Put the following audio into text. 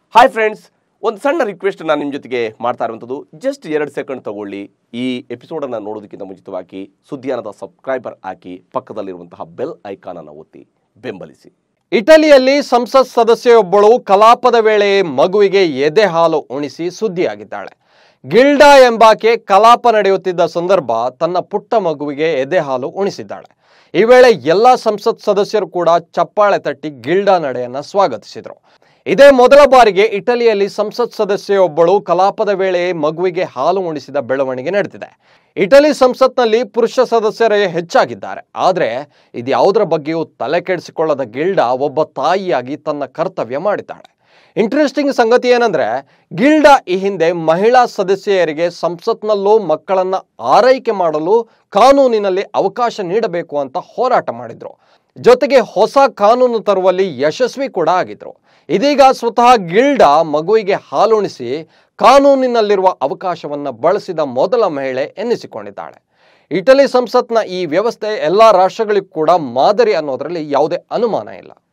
hi friends ಒಂದು ಸಣ್ಣ request ನಾನು ನಿಮ್ಮ ಜೊತೆಗೆ ಮಾಡ್ತಾ ಇರುವಂಥದ್ದು ಜಸ್ಟ್ ಎರಡು ಸೆಕೆಂಡ್ ತಗೊಳ್ಳಿ ಈ ಎಪಿಸೋಡನ್ನು ನೋಡೋದಕ್ಕಿಂತ ಮುಂಚಿತವಾಗಿ ಸುದ್ದಿಯಾನದ ಸಬ್ಸ್ಕ್ರೈಬರ್ ಹಾಕಿ ಪಕ್ಕದಲ್ಲಿರುವಂತಹ ಬೆಲ್ ಐಕಾನನ್ನು ಒತ್ತಿ ಬೆಂಬಲಿಸಿ ಇಟಲಿಯಲ್ಲಿ ಸಂಸತ್ ಸದಸ್ಯೆಯೊಬ್ಬಳು ಕಲಾಪದ ವೇಳೆ ಮಗುವಿಗೆ ಎದೆ ಹಾಲು ಉಣಿಸಿ ಸುದ್ದಿಯಾಗಿದ್ದಾಳೆ ಗಿಲ್ಡಾ ಎಂಬಾಕೆ ಕಲಾಪ ನಡೆಯುತ್ತಿದ್ದ ಸಂದರ್ಭ ತನ್ನ ಪುಟ್ಟ ಮಗುವಿಗೆ ಎದೆ ಹಾಲು ಉಣಿಸಿದ್ದಾಳೆ ಈ ವೇಳೆ ಎಲ್ಲ ಸಂಸತ್ ಸದಸ್ಯರು ಕೂಡ ಚಪ್ಪಾಳೆ ತಟ್ಟಿ ಗಿಲ್ಡಾ ನಡೆಯನ್ನ ಸ್ವಾಗತಿಸಿದರು ಇದೇ ಮೊದಲ ಬಾರಿಗೆ ಇಟಲಿಯಲ್ಲಿ ಸಂಸತ್ ಸದಸ್ಯೆಯೊಬ್ಬಳು ಕಲಾಪದ ವೇಳೆ ಮಗುವಿಗೆ ಹಾಲು ಉಣಿಸಿದ ಬೆಳವಣಿಗೆ ನಡೆದಿದೆ ಇಟಲಿ ಸಂಸತ್ನಲ್ಲಿ ಪುರುಷ ಸದಸ್ಯರೇ ಹೆಚ್ಚಾಗಿದ್ದಾರೆ ಆದರೆ ಇದ್ಯಾವುದರ ಬಗ್ಗೆಯೂ ತಲೆ ಕೆಡಿಸಿಕೊಳ್ಳದ ಗಿಲ್ಡಾ ಒಬ್ಬ ತಾಯಿಯಾಗಿ ತನ್ನ ಕರ್ತವ್ಯ ಮಾಡಿದ್ದಾಳೆ ಇಂಟ್ರೆಸ್ಟಿಂಗ್ ಸಂಗತಿ ಏನಂದ್ರೆ ಗಿಲ್ಡಾ ಈ ಹಿಂದೆ ಮಹಿಳಾ ಸದಸ್ಯರಿಗೆ ಸಂಸತ್ನಲ್ಲೂ ಮಕ್ಕಳನ್ನ ಆರೈಕೆ ಮಾಡಲು ಕಾನೂನಿನಲ್ಲಿ ಅವಕಾಶ ನೀಡಬೇಕು ಅಂತ ಹೋರಾಟ ಮಾಡಿದ್ರು ಜೊತೆಗೆ ಹೊಸ ಕಾನೂನು ತರುವಲ್ಲಿ ಯಶಸ್ವಿ ಕೂಡ ಆಗಿದ್ರು ಇದೀಗ ಸ್ವತಃ ಗಿಲ್ಡಾ ಮಗುವಿಗೆ ಹಾಲುಣಿಸಿ ಕಾನೂನಿನಲ್ಲಿರುವ ಅವಕಾಶವನ್ನ ಬಳಸಿದ ಮೊದಲ ಮಹಿಳೆ ಎನ್ನಿಸಿಕೊಂಡಿದ್ದಾಳೆ ಇಟಲಿ ಸಂಸತ್ನ ಈ ವ್ಯವಸ್ಥೆ ಎಲ್ಲ ರಾಷ್ಟ್ರಗಳಿಗೂ ಕೂಡ ಮಾದರಿ ಅನ್ನೋದರಲ್ಲಿ ಯಾವುದೇ ಅನುಮಾನ ಇಲ್ಲ